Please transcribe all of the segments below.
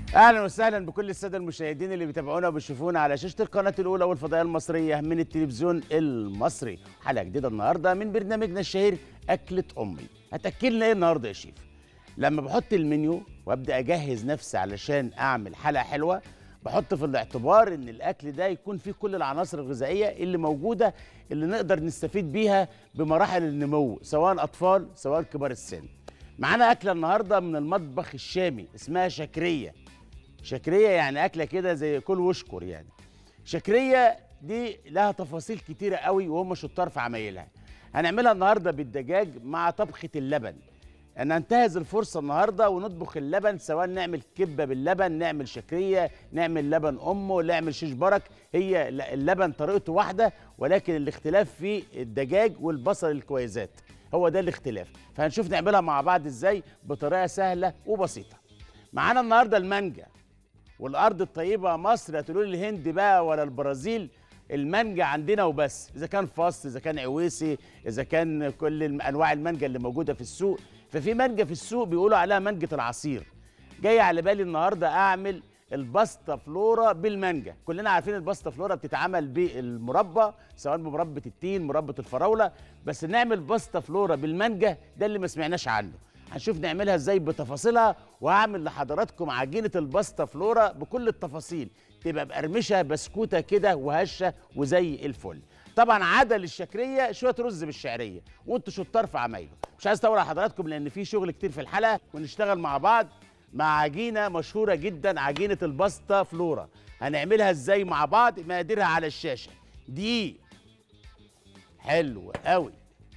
اهلا وسهلا بكل الساده المشاهدين اللي بيتابعونا وبيشوفونا على شاشه القناه الاولى والفضائيه المصريه من التلفزيون المصري حلقه جديده النهارده من برنامجنا الشهير اكله امي هتاكلنا ايه النهارده يا شيف لما بحط المنيو وابدا اجهز نفسي علشان اعمل حلقه حلوه بحط في الاعتبار ان الاكل ده يكون فيه كل العناصر الغذائيه اللي موجوده اللي نقدر نستفيد بيها بمراحل النمو سواء اطفال سواء كبار السن معانا اكله النهارده من المطبخ الشامي اسمها شكريه شكريه يعني اكله كده زي كل واشكر يعني شكريه دي لها تفاصيل كتيره قوي وهم شطار في عمايلها هنعملها النهارده بالدجاج مع طبخه اللبن انا انتهز الفرصه النهارده ونطبخ اللبن سواء نعمل كبه باللبن نعمل شكريه نعمل لبن امه نعمل شيش برك هي اللبن طريقته واحده ولكن الاختلاف في الدجاج والبصل الكويزات هو ده الاختلاف فهنشوف نعملها مع بعض ازاي بطريقه سهله وبسيطه معانا النهارده المانجا والارض الطيبه مصر هتقولوا لي الهند بقى ولا البرازيل المانجا عندنا وبس اذا كان فص اذا كان عويسي اذا كان كل انواع المانجا اللي موجوده في السوق ففي مانجا في السوق بيقولوا عليها مانجه العصير جاي على بالي النهارده اعمل الباستا فلورا بالمانجا كلنا عارفين الباستا فلورا بتتعمل بالمربى سواء بمربى التين مربى الفراوله بس نعمل باستا فلورا بالمانجا ده اللي ما سمعناش عنه هنشوف نعملها ازاي بتفاصيلها وهعمل لحضراتكم عجينه الباستا فلورا بكل التفاصيل تبقى مقرمشه بسكوته كده وهشه وزي الفل طبعا عدا للشكريه شويه رز بالشعريه وانتوا شطار في عمايله مش عايز اطول على حضراتكم لان في شغل كتير في الحلقه ونشتغل مع بعض مع عجينه مشهوره جدا عجينه الباستا فلورا هنعملها ازاي مع بعض مقاديرها على الشاشه دي حلوه قوي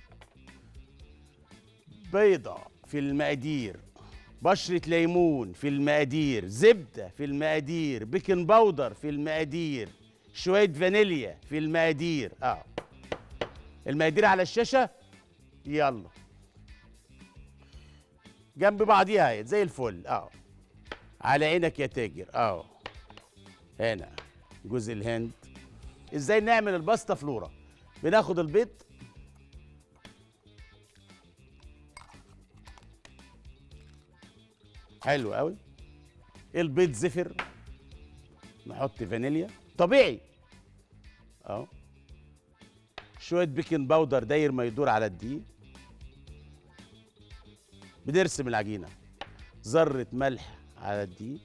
بيضه في المقادير بشرة ليمون في المقادير زبدة في المقادير بيكنج باودر في المقادير شوية فانيليا في المقادير اه المقادير على الشاشة يلا جنب بعضيها اهي زي الفل اه على عينك يا تاجر اه هنا جوز الهند ازاي نعمل الباستا فلورا بناخد البيض حلو قوي البيض زفر نحط فانيليا طبيعي اهو شويه بيكنج باودر داير ما يدور على الدقيق بنرسم العجينه ذره ملح على الدقيق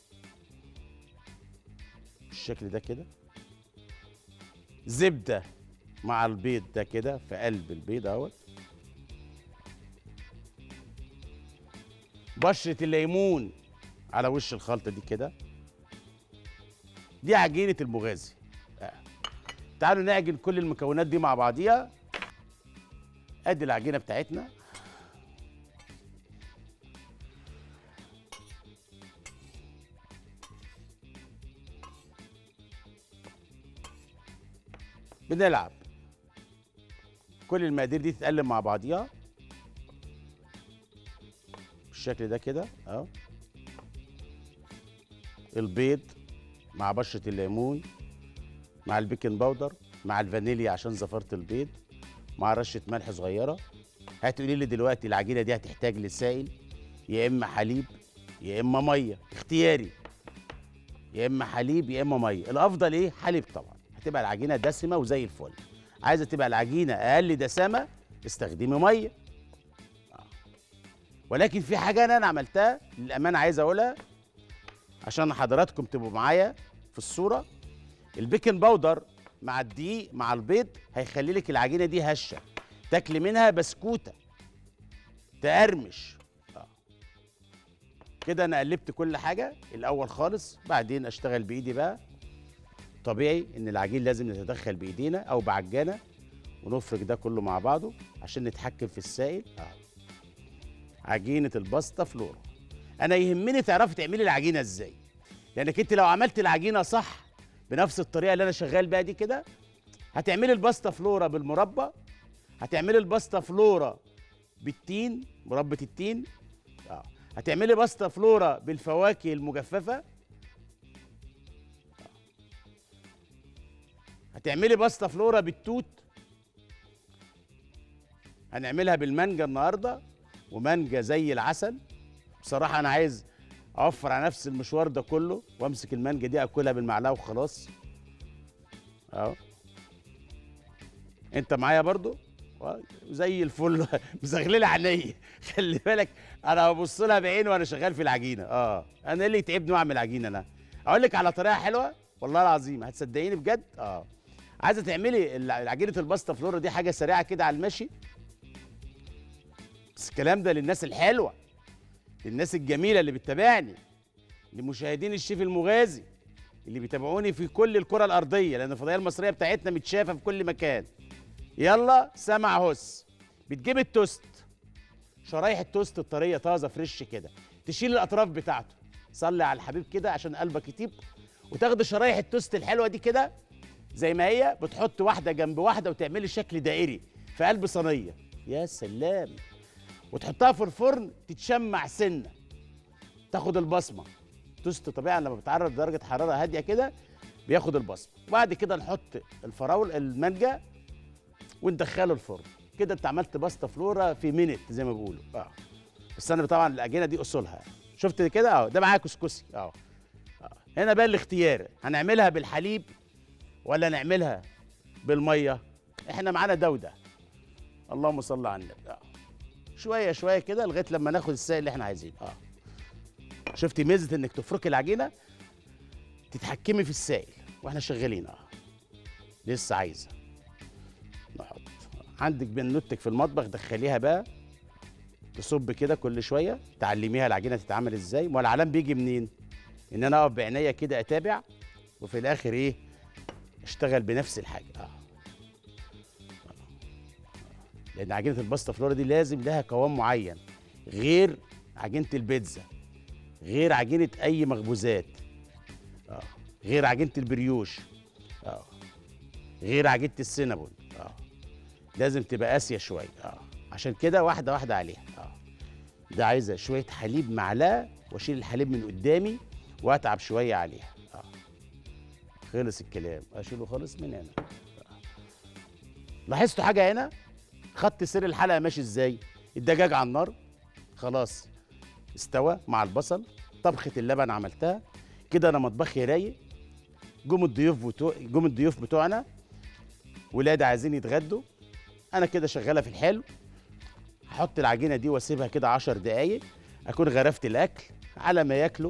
بالشكل ده كده زبده مع البيض ده كده في قلب البيض اهوت بشرة الليمون على وش الخلطة دي كده دي عجينة المغازي آه. تعالوا نعجن كل المكونات دي مع بعضيها ادي العجينة بتاعتنا بنلعب كل المقادير دي تتقلب مع بعضيها بالشكل ده كده اهو البيض مع بشرة الليمون مع البيكنج باودر مع الفانيليا عشان زفرت البيض مع رشة ملح صغيرة هتقولي لي دلوقتي العجينة دي هتحتاج لسائل يا إما حليب يا إما مية اختياري يا إما حليب يا إما مية الأفضل إيه حليب طبعا هتبقى العجينة دسمة وزي الفل عايزة تبقى العجينة أقل دسامة استخدمي مية ولكن في حاجه انا, أنا عملتها للامانه عايز اقولها عشان حضراتكم تبقوا معايا في الصوره البيكنج باودر مع الدقيق مع البيض هيخلي لك العجينه دي هشه تاكلي منها بسكوته تقرمش آه. كده انا قلبت كل حاجه الاول خالص بعدين اشتغل بايدي بقى طبيعي ان العجين لازم نتدخل بايدينا او بعجانه ونفرك ده كله مع بعضه عشان نتحكم في السائل اه عجينه الباستا فلورا انا يهمني تعرفي تعملي العجينه ازاي لانك انت لو عملت العجينه صح بنفس الطريقه اللي انا شغال بيها دي كده هتعملي الباستا فلورا بالمربى هتعملي الباستا فلورا بالتين مربى التين اه هتعملي باستا فلورا بالفواكه المجففه هتعملي باستا فلورا بالتوت هنعملها بالمانجا النهارده ومانجا زي العسل بصراحه انا عايز اوفر على نفس المشوار ده كله وامسك المانجا دي اكلها بالمعلقه وخلاص اهو انت معايا برضو آه، زي الفل مزغلله عينيا خلي بالك انا ببص لها بعين وانا شغال في العجينه اه انا إيه اللي يتعبني واعمل عجينه انا اقول لك على طريقه حلوه والله العظيم هتصدقيني بجد اه عايزه تعملي الع- عجينه الباستا فلورا دي حاجه سريعه كده على المشي بس الكلام ده للناس الحلوه للناس الجميله اللي بتتابعني لمشاهدين الشيف المغازي اللي بيتابعوني في كل الكره الارضيه لان الفضائيه المصريه بتاعتنا متشافه في كل مكان يلا سمع هس بتجيب التوست شرايح التوست الطريه طازه فريش كده تشيل الاطراف بتاعته صلي على الحبيب كده عشان قلبك يطيب وتاخد شرايح التوست الحلوه دي كده زي ما هي بتحط واحده جنب واحده وتعملي شكل دائري في قلب صينيه يا سلام وتحطها في الفرن تتشمع سنه تاخد البصمه توست طبيعي لما بتعرض درجه حراره هاديه كده بياخد البصمه وبعد كده نحط الفراول المانجا وندخله الفرن كده انت عملت باستا فلورا في مينت زي ما بيقولوا اه بس انا طبعا العجينه دي اصولها شفت كده اه ده معايا كسكسي اه آه. هنا بقى الاختيار هنعملها بالحليب ولا نعملها بالميه احنا معانا ده وده اللهم صل على النبي اه شويه شويه كده لغايه لما ناخد السائل اللي احنا عايزينه اه شفتي ميزه انك تفركي العجينه تتحكمي في السائل واحنا شغالين اه لسه عايزه نحط عندك بنوتك في المطبخ دخليها بقى تصب كده كل شويه تعلميها العجينه تتعمل ازاي ما هو العلام بيجي منين ان انا اقف بعينيا كده اتابع وفي الاخر ايه اشتغل بنفس الحاجه اه لان عجينه الباستا فلورا دي لازم لها قوام معين غير عجينه البيتزا غير عجينه اي مخبوزات اه غير عجينه البريوش اه غير عجينه السينابون اه لازم تبقى قاسيه شويه اه عشان كده واحده واحده عليها اه ده عايزه شويه حليب معلقه واشيل الحليب من قدامي واتعب شويه عليها اه خلص الكلام اشيله خالص من هنا آه. لاحظتوا حاجه هنا خط سير الحلقه ماشي ازاي الدجاج على النار خلاص استوى مع البصل طبخه اللبن عملتها كده انا مطبخي رايق جم الضيوف بتوع جم الضيوف بتوعنا ولاد عايزين يتغدوا انا كده شغاله في الحلو هحط العجينه دي واسيبها كده عشر دقايق اكون غرفت الاكل على ما ياكلوا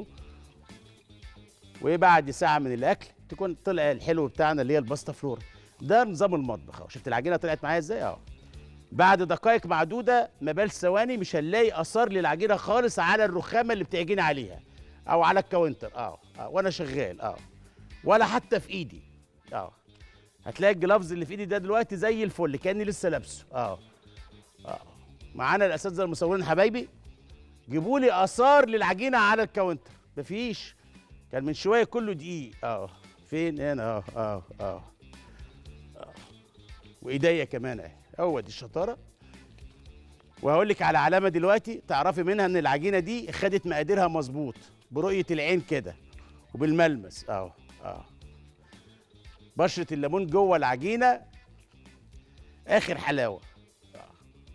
وبعد ساعه من الاكل تكون طلع الحلو بتاعنا اللي هي الباستا فلورا ده نظام المطبخ اهو شفت العجينه طلعت معايا ازاي اهو بعد دقائق معدوده ما بال ثواني مش هنلاقي اثار للعجينه خالص على الرخامه اللي بتعجن عليها او على الكاونتر اه, آه. وانا شغال اه ولا حتى في ايدي اه هتلاقي الجلافز اللي في ايدي ده دلوقتي زي الفل كاني لسه لابسه اه اه معانا الاساتذه المصورين حبايبي جيبوا لي اثار للعجينه على الكاونتر مفيش كان من شويه كله دقيق اه فين هنا اه اه اه آه. وايديا كمان اهي هو دي الشطاره وهقول لك على علامه دلوقتي تعرفي منها ان العجينه دي خدت مقاديرها مظبوط برؤيه العين كده وبالملمس اهو اه بشره الليمون جوه العجينه اخر حلاوه آه.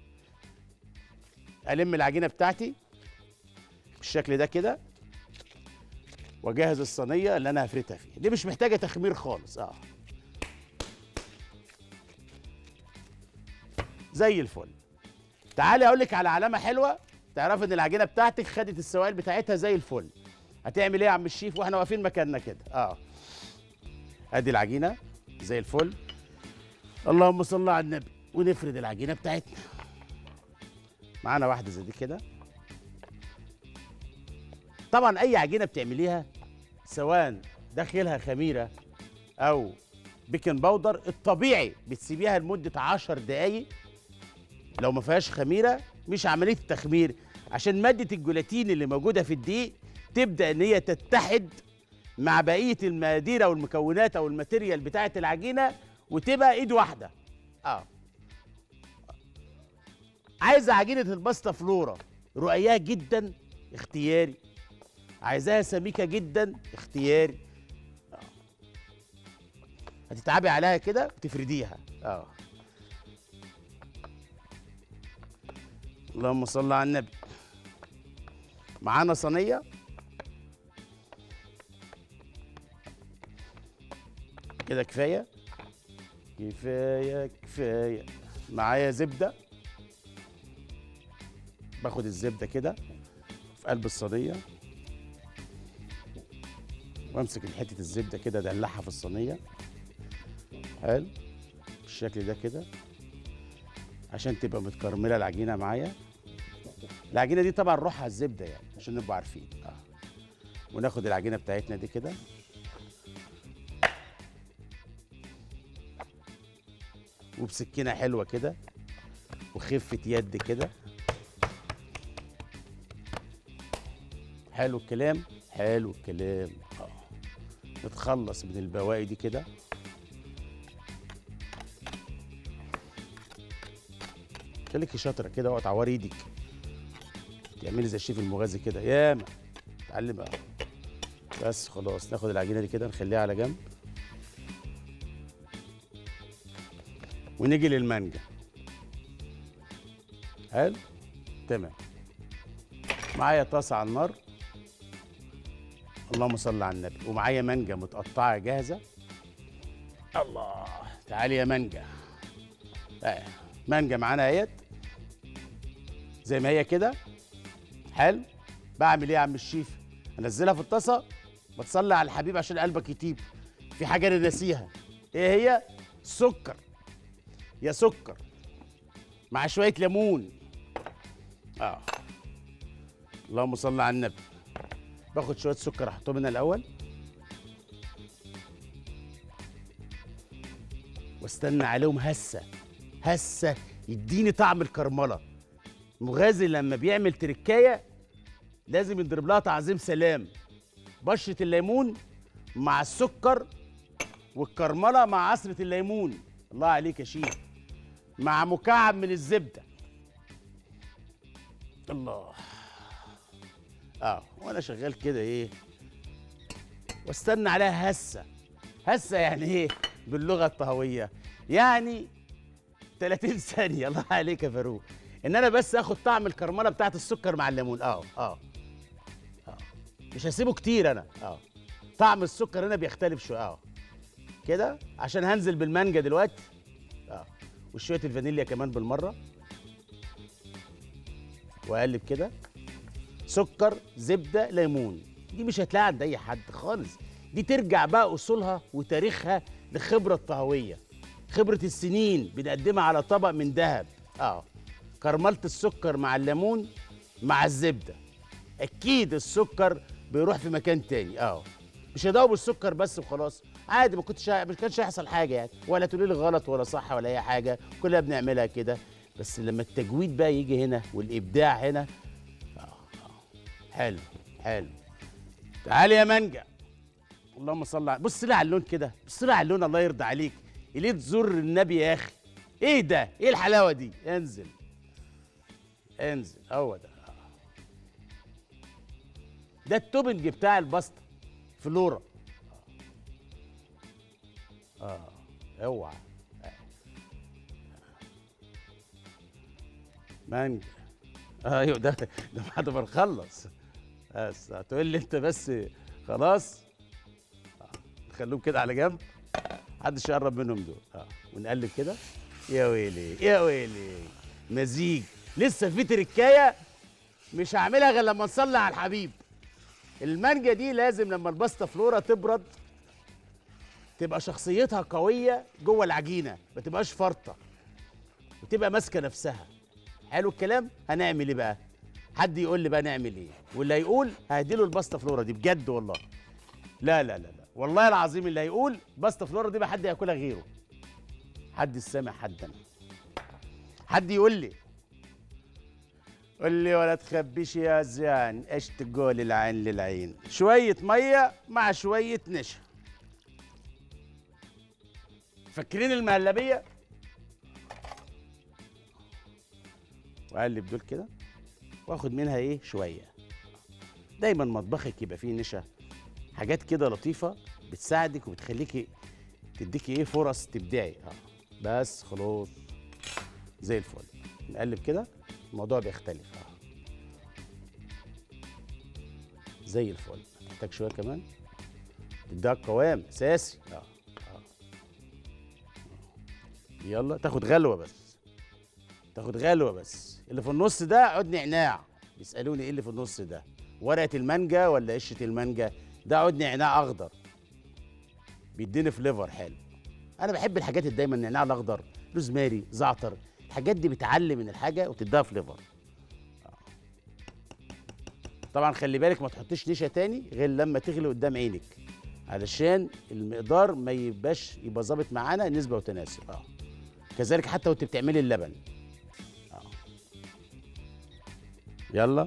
الم العجينه بتاعتي بالشكل ده كده واجهز الصينيه اللي انا هفردها فيها دي مش محتاجه تخمير خالص اه زي الفل تعالي اقول لك على علامه حلوه تعرفي ان العجينه بتاعتك خدت السوائل بتاعتها زي الفل هتعمل ايه يا عم الشيف واحنا واقفين مكاننا كده اه ادي العجينه زي الفل اللهم صل على النبي ونفرد العجينه بتاعتنا معانا واحده زي دي كده طبعا اي عجينه بتعمليها سواء داخلها خميره او بيكنج باودر الطبيعي بتسيبيها لمده 10 دقايق لو ما فيهاش خميره مش عمليه التخمير عشان ماده الجيلاتين اللي موجوده في الدقيق تبدا ان هي تتحد مع بقيه المقادير او المكونات او الماتيريال بتاعه العجينه وتبقى ايد واحده اه عايزه عجينه الباستا فلورا رقيقه جدا اختياري عايزاها سميكه جدا اختياري آه. هتتعبي عليها كده وتفرديها اه اللهم صل على النبي معانا صينيه كده كفايه كفايه كفايه معايا زبده باخد الزبده كده في قلب الصينيه وامسك حته الزبده كده ادلعها في الصينيه حلو بالشكل ده كده عشان تبقى متكرمله العجينه معايا العجينه دي طبعا روحها الزبده يعني عشان نبقى عارفين اه وناخد العجينه بتاعتنا دي كده وبسكينه حلوه كده وخفه يد كده حلو الكلام حلو الكلام اه نتخلص من البواقي دي كده خليكي شاطره كده اوعي تعوري ايدك تعملي زي الشيف المغازي كده ياما اتعلم بقى بس خلاص ناخد العجينه دي كده نخليها على جنب ونيجي للمانجا حلو تمام معايا طاسه على النار اللهم صل على النبي ومعايا مانجا متقطعه جاهزه الله تعالي يا مانجا آه. مانجا معانا اهيت زي ما هي كده حلو بعمل ايه يا عم الشيف انزلها في الطاسه بتصلي على الحبيب عشان قلبك يطيب في حاجه انا ناسيها ايه هي سكر يا سكر مع شويه ليمون اه اللهم صل على النبي باخد شويه سكر احطهم هنا الاول واستنى عليهم هسه هسه يديني طعم الكرمله مغازي لما بيعمل تركايه لازم يضرب لها تعظيم سلام بشره الليمون مع السكر والكرمله مع عصره الليمون الله عليك يا شيخ مع مكعب من الزبده الله اه وانا شغال كده ايه واستنى عليها هسه هسه يعني ايه باللغه الطهويه يعني 30 ثانيه الله عليك يا فاروق ان انا بس اخد طعم الكرمله بتاعت السكر مع الليمون اه اه اه مش هسيبه كتير انا اه طعم السكر هنا بيختلف شويه اه كده عشان هنزل بالمانجا دلوقتي اه وشويه الفانيليا كمان بالمره واقلب كده سكر زبده ليمون دي مش هتلاقيها عند اي حد خالص دي ترجع بقى اصولها وتاريخها لخبره الطهويه خبره السنين بنقدمها على طبق من ذهب اه كرمله السكر مع الليمون مع الزبده اكيد السكر بيروح في مكان تاني اه مش هدوب السكر بس وخلاص عادي ما كنتش مش كانش هيحصل حاجه يعني ولا تقولي لي غلط ولا صح ولا اي حاجه كلنا بنعملها كده بس لما التجويد بقى يجي هنا والابداع هنا آه آه. حلو حلو تعالي يا مانجا اللهم صل على بص لي على اللون كده بص لي على اللون الله يرضى عليك ليه تزور النبي يا اخي ايه ده ايه الحلاوه دي انزل انزل هو ده ده التوبنج بتاع الباستا فلورا اه اوعى مانجا ايوه ده ده بعد ما نخلص بس هتقول لي انت بس خلاص آه. خلوهم كده على جنب محدش يقرب منهم دول اه ونقلب كده يا ويلي يا ويلي مزيج لسه في تركايه مش هعملها غير لما نصلي على الحبيب المانجا دي لازم لما الباستا فلورا تبرد تبقى شخصيتها قويه جوه العجينه ما تبقاش فرطه وتبقى ماسكه نفسها حلو الكلام هنعمل ايه بقى حد يقول لي بقى نعمل ايه واللي هيقول هديله الباستا فلورا دي بجد والله لا لا لا لا والله العظيم اللي هيقول باستا فلورا دي ما حد ياكلها غيره حد السامع حد انا حد يقول لي قول لي ولا تخبيش يا زيان ايش تقول العين للعين شويه ميه مع شويه نشا فاكرين المهلبيه واقلب دول كده واخد منها ايه شويه دايما مطبخك يبقى فيه نشا حاجات كده لطيفه بتساعدك وبتخليكي تديكي ايه فرص تبدعي اه بس خلاص زي الفل نقلب كده الموضوع بيختلف اه زي الفل محتاج شويه كمان تديها قوام اساسي اه اه يلا تاخد غلوه بس تاخد غلوه بس اللي في النص ده عود نعناع بيسالوني ايه اللي في النص ده ورقه المانجا ولا قشره المانجا ده عود نعناع اخضر بيديني فليفر حلو انا بحب الحاجات اللي دايما النعناع الاخضر روزماري زعتر الحاجات دي بتعلي من الحاجه وتديها فليفر طبعا خلي بالك ما تحطيش نشا تاني غير لما تغلي قدام عينك علشان المقدار ما يبقاش يبقى ظابط معانا نسبه وتناسب اه كذلك حتى وانت بتعملي اللبن اه يلا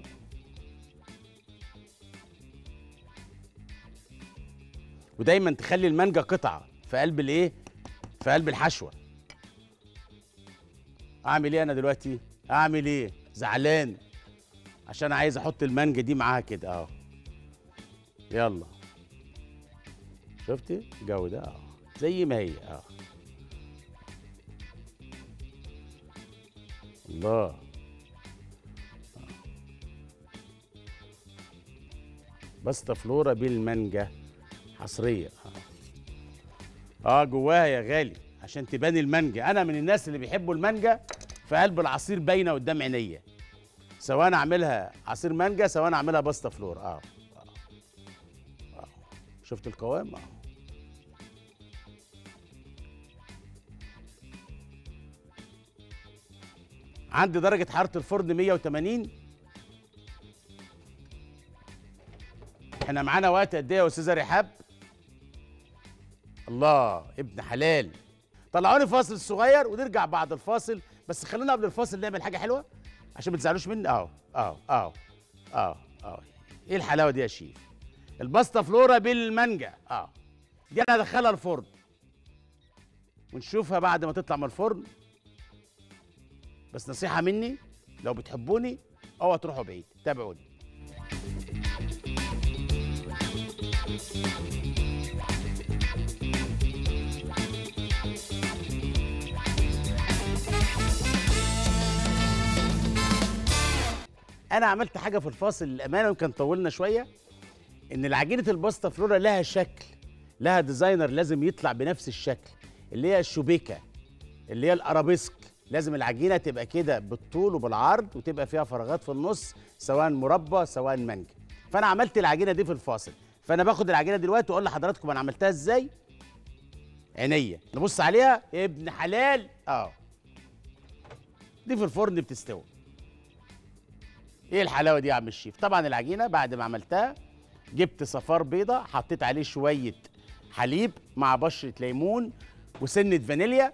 ودايما تخلي المانجا قطعه في قلب الايه في قلب الحشوه اعمل ايه انا دلوقتي اعمل ايه زعلان عشان عايز احط المانجا دي معاها كده اهو يلا شفتي الجو ده اه زي ما هي اه الله باستا فلورا بالمانجا حصريه اه, آه جواها يا غالي عشان تبان المانجا انا من الناس اللي بيحبوا المانجا في قلب العصير باينه قدام عينيا سواء اعملها عصير مانجا سواء اعملها باستا فلور اه, آه. آه. شفت القوام اه عندي درجة حرارة الفرن 180 احنا معانا وقت قد ايه يا استاذة رحاب؟ الله ابن حلال طلعوني فاصل صغير ونرجع بعد الفاصل بس خلينا قبل الفاصل نعمل حاجة حلوة عشان ما تزعلوش مني اهو اهو اهو اهو اهو ايه الحلاوة دي يا شيف؟ الباستا فلورا بالمانجا اه دي انا هدخلها الفرن ونشوفها بعد ما تطلع من الفرن بس نصيحة مني لو بتحبوني اوعى تروحوا بعيد تابعوني انا عملت حاجه في الفاصل للامانه ويمكن طولنا شويه ان العجينه الباستا فلورا لها شكل لها ديزاينر لازم يطلع بنفس الشكل اللي هي الشوبيكا اللي هي الارابيسك لازم العجينه تبقى كده بالطول وبالعرض وتبقى فيها فراغات في النص سواء مربى سواء مانجا فانا عملت العجينه دي في الفاصل فانا باخد العجينه دلوقتي واقول لحضراتكم انا عملتها ازاي عينيا نبص عليها ابن حلال اه دي في الفرن بتستوي ايه الحلاوه دي يا عم الشيف طبعا العجينه بعد ما عملتها جبت صفار بيضه حطيت عليه شويه حليب مع بشره ليمون وسنه فانيليا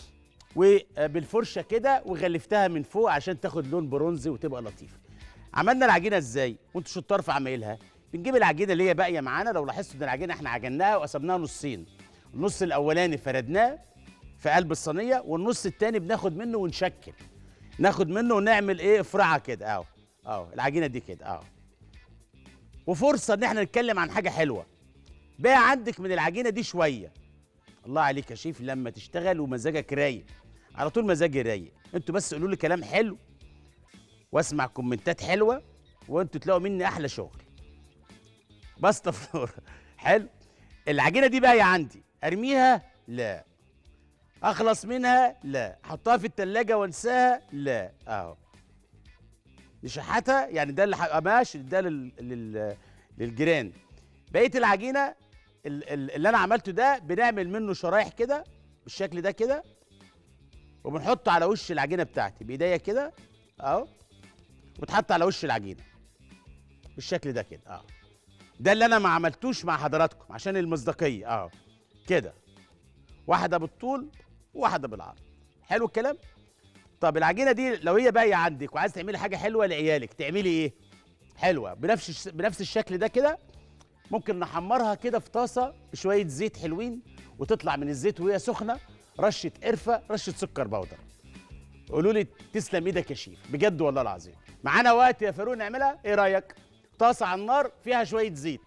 وبالفرشه كده وغلفتها من فوق عشان تاخد لون برونزي وتبقى لطيفه عملنا العجينه ازاي وانتوا شطار في عمايلها بنجيب العجينه اللي هي باقيه معانا لو لاحظتوا ان العجينه احنا عجناها وقسمناها نصين النص الاولاني فردناه في قلب الصينيه والنص التاني بناخد منه ونشكل ناخد منه ونعمل ايه افرعه كده اهو اهو العجينه دي كده اهو وفرصه ان احنا نتكلم عن حاجه حلوه بقى عندك من العجينه دي شويه الله عليك يا شيف لما تشتغل ومزاجك رايق على طول مزاجي رايق انتوا بس قولوا لي كلام حلو واسمع كومنتات حلوه وانتوا تلاقوا مني احلى شغل باستا فلورا حلو العجينه دي بقى عندي ارميها لا اخلص منها لا احطها في التلاجة وانساها لا اهو نشحتها يعني ده اللي هبقى ماشي ده لل... لل... للجيران بقيه العجينه ال- ال- اللي انا عملته ده بنعمل منه شرايح كده بالشكل ده كده وبنحطه على وش العجينه بتاعتي بايديا كده اهو وتحط على وش العجينه بالشكل ده كده اه ده اللي انا ما عملتوش مع حضراتكم عشان المصداقيه اه كده واحده بالطول وواحده بالعرض حلو الكلام طب العجينه دي لو هي باقيه عندك وعايز تعملي حاجه حلوه لعيالك تعملي ايه حلوه بنفس الش- بنفس الشكل ده كده ممكن نحمرها كده في طاسه بشويه زيت حلوين وتطلع من الزيت وهي سخنه رشه قرفه رشه سكر بودر قولوا لي تسلم ايدك يا شيف بجد والله العظيم معانا وقت يا فاروق نعملها ايه رايك طاسه على النار فيها شويه زيت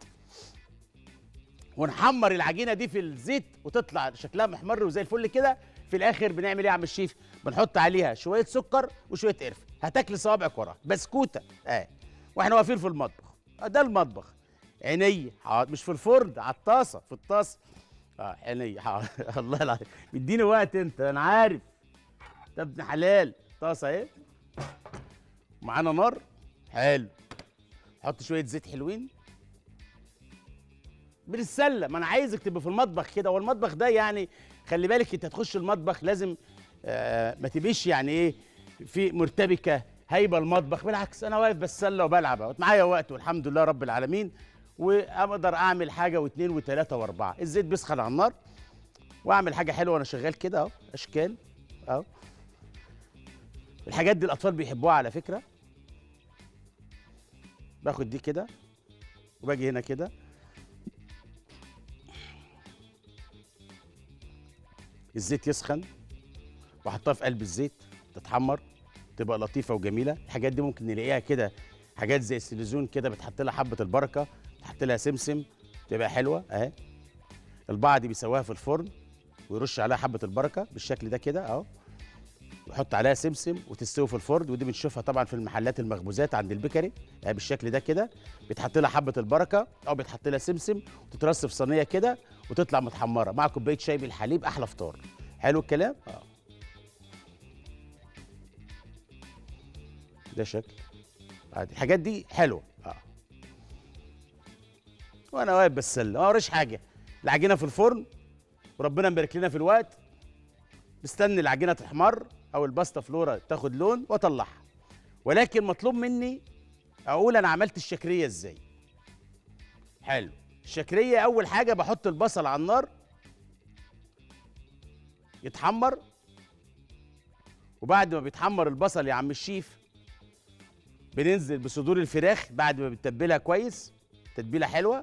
ونحمر العجينه دي في الزيت وتطلع شكلها محمر وزي الفل كده في الاخر بنعمل ايه يا عم الشيف بنحط عليها شويه سكر وشويه قرفه هتاكل صوابعك وراها بسكوته اه واحنا واقفين في المطبخ آه، ده المطبخ عيني حاضر مش في الفرن على الطاسه في الطاسه اه عيني حاضر الله العظيم مديني وقت انت انا عارف ده ابن حلال طاسه اهي معانا نار حلو حط شويه زيت حلوين بالسله ما انا عايزك تبقى في المطبخ كده والمطبخ ده يعني خلي بالك انت تخش المطبخ لازم آه ما تبقيش يعني ايه في مرتبكه هايبه المطبخ بالعكس انا واقف بسله وبلعب اهوت معايا وقت والحمد لله رب العالمين واقدر اعمل حاجه واثنين وثلاثه واربعه الزيت بيسخن على النار واعمل حاجه حلوه وانا شغال كده اهو اشكال اهو الحاجات دي الاطفال بيحبوها على فكره باخد دي كده وباجي هنا كده الزيت يسخن واحطها في قلب الزيت تتحمر تبقى لطيفه وجميله الحاجات دي ممكن نلاقيها كده حاجات زي السليزون كده بتحط لها حبه البركه تحط لها سمسم تبقى حلوه اهي البعض بيسواها في الفرن ويرش عليها حبه البركه بالشكل ده كده اهو ويحط عليها سمسم وتستوي في الفرن ودي بنشوفها طبعا في المحلات المخبوزات عند البيكري يعني بالشكل ده كده بيتحط لها حبه البركه او بيتحط لها سمسم وتترص في صينيه كده وتطلع متحمره مع كوبايه شاي بالحليب احلى فطار حلو الكلام اه ده شكل عادي الحاجات دي حلوه اه وانا واقف بسله ما وريش حاجه العجينه في الفرن وربنا مبارك لنا في الوقت مستني العجينه تحمر او الباستا فلورا تاخد لون واطلعها ولكن مطلوب مني اقول انا عملت الشكريه ازاي حلو الشكريه اول حاجه بحط البصل على النار يتحمر وبعد ما بيتحمر البصل يا عم الشيف بننزل بصدور الفراخ بعد ما بتتبلها كويس تتبيله حلوه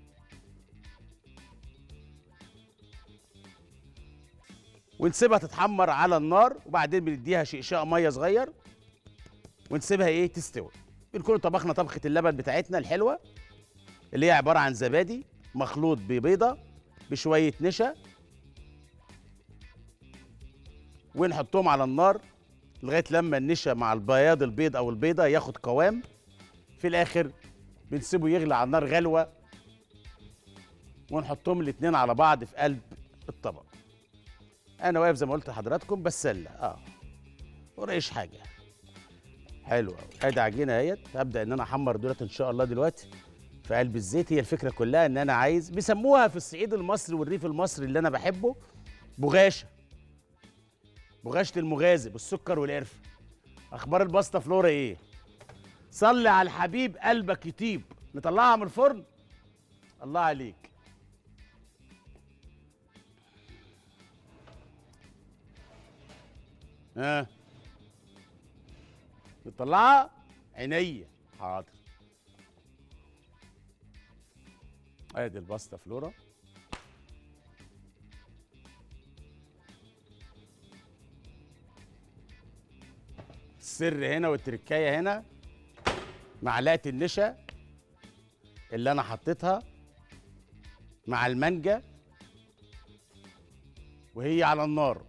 ونسيبها تتحمر على النار وبعدين بنديها شقشاق ميه صغير ونسيبها ايه تستوي بنكون طبخنا طبخه اللبن بتاعتنا الحلوه اللي هي عباره عن زبادي مخلوط ببيضه بشويه نشا ونحطهم على النار لغايه لما النشا مع البياض البيض او البيضه ياخد قوام في الاخر بنسيبه يغلي على النار غلوه ونحطهم الاتنين على بعض في قلب الطبق انا واقف زي ما قلت لحضراتكم بسله اه وريش حاجه حلوه قوي ادي عجينه اهيت هبدا ان انا احمر دولت ان شاء الله دلوقتي في قلب الزيت هي الفكره كلها ان انا عايز بيسموها في الصعيد المصري والريف المصري اللي انا بحبه بغاشه بغاشه المغازي بالسكر والقرفه اخبار الباستا فلورا ايه صلي على الحبيب قلبك يطيب نطلعها من الفرن الله عليك ها نطلعها عينيا حاضر ادي الباستا فلورا السر هنا والتركايه هنا معلقه النشا اللي انا حطيتها مع المانجا وهي على النار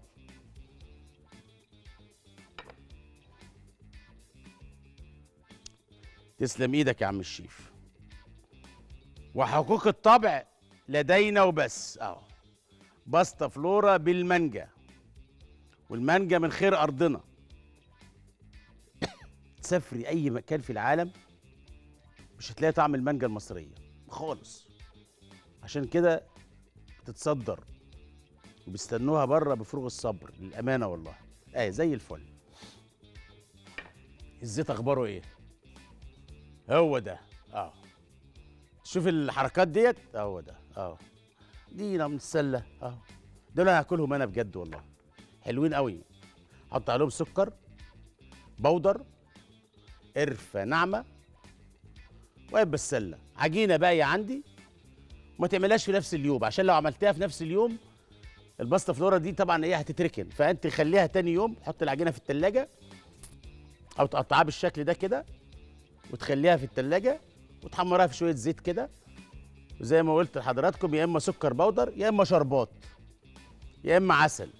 تسلم ايدك يا عم الشيف وحقوق الطبع لدينا وبس اهو باستا فلورا بالمانجا والمانجا من خير ارضنا تسافري اي مكان في العالم مش هتلاقي طعم المانجا المصريه خالص عشان كده بتتصدر وبيستنوها بره بفروغ الصبر للامانه والله ايه زي الفل الزيت اخباره ايه هو ده اه شوف الحركات ديت هو ده اه دينا من السله اه دول انا هاكلهم انا بجد والله حلوين قوي حط عليهم سكر بودر قرفه ناعمه واقف بالسله عجينه باقيه عندي وما تعملهاش في نفس اليوم عشان لو عملتها في نفس اليوم الباستا فلورا دي طبعا هي هتتركن فانت خليها تاني يوم حط العجينه في التلاجة او تقطعها بالشكل ده كده وتخليها في التلاجة وتحمرها في شويه زيت كده وزي ما قلت لحضراتكم يا اما سكر بودر يا اما شربات يا اما عسل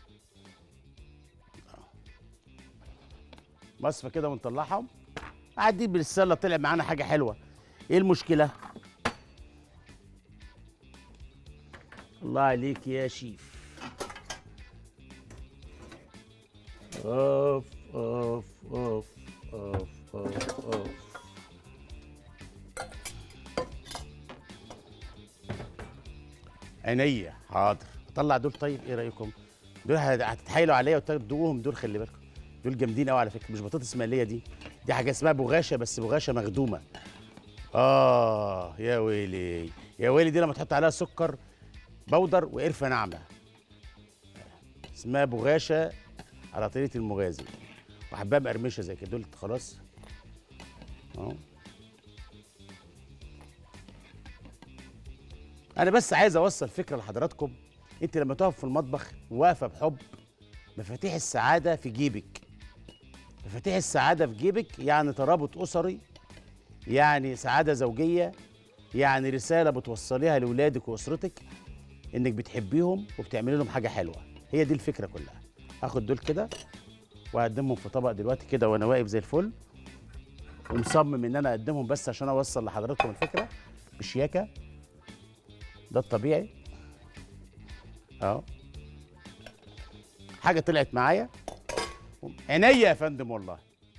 مصفى كده ونطلعهم قاعدين بالسله طلع معانا حاجه حلوه ايه المشكله الله عليك يا شيف اوف اوف اوف اوف اوف اوف عينيا حاضر طلع دول طيب ايه رايكم دول هت- هتتحايلوا عليا وتدوهم دول خلي بالكم دول جامدين قوي على فكره مش بطاطس مقليه دي دي حاجه اسمها بغاشه بس بغاشه مخدومه اه يا ويلي يا ويلي دي لما تحط عليها سكر بودر وقرفه ناعمه اسمها بغاشه على طريقه المغازي وحبايه مقرمشه زي كده دول خلاص اهو انا بس عايز اوصل فكره لحضراتكم انت لما تقف في المطبخ واقفه بحب مفاتيح السعاده في جيبك مفاتيح السعاده في جيبك يعني ترابط اسري يعني سعاده زوجيه يعني رساله بتوصليها لاولادك واسرتك انك بتحبيهم وبتعملي لهم حاجه حلوه هي دي الفكره كلها هاخد دول كده واقدمهم في طبق دلوقتي كده وانا واقف زي الفل ومصمم ان انا اقدمهم بس عشان اوصل لحضراتكم الفكره بشياكه ده الطبيعي اهو حاجه طلعت معايا عينيا يا فندم والله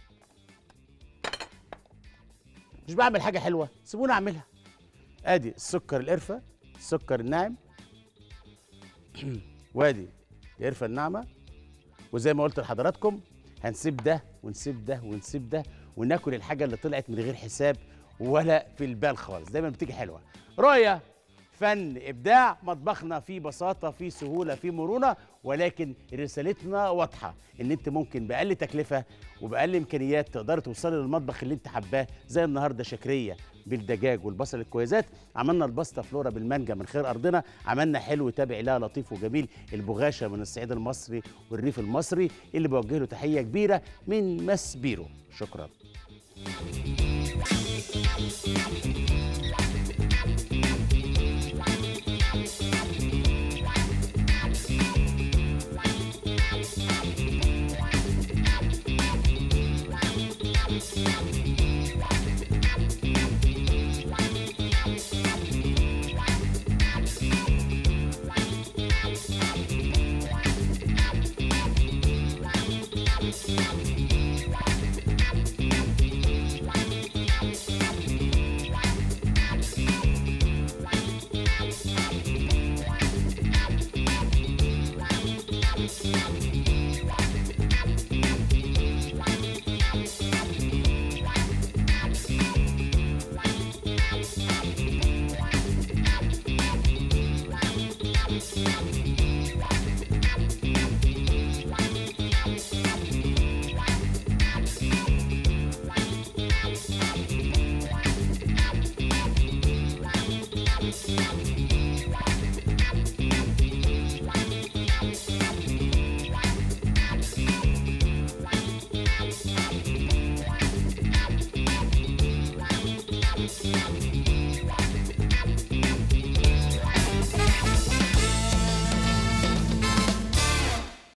مش بعمل حاجه حلوه سيبوني اعملها ادي السكر القرفه السكر الناعم وادي القرفه الناعمه وزي ما قلت لحضراتكم هنسيب ده ونسيب ده ونسيب ده وناكل الحاجه اللي طلعت من غير حساب ولا في البال خالص دايما بتيجي حلوه رؤيه فن ابداع مطبخنا فيه بساطه فيه سهوله فيه مرونه ولكن رسالتنا واضحه ان انت ممكن باقل تكلفه وباقل امكانيات تقدري توصلي للمطبخ اللي انت حباه زي النهارده شكريه بالدجاج والبصل الكويزات عملنا الباستا فلورا بالمانجا من خير ارضنا عملنا حلو تابع لها لطيف وجميل البغاشه من الصعيد المصري والريف المصري اللي بوجه له تحيه كبيره من مسبيرو شكرا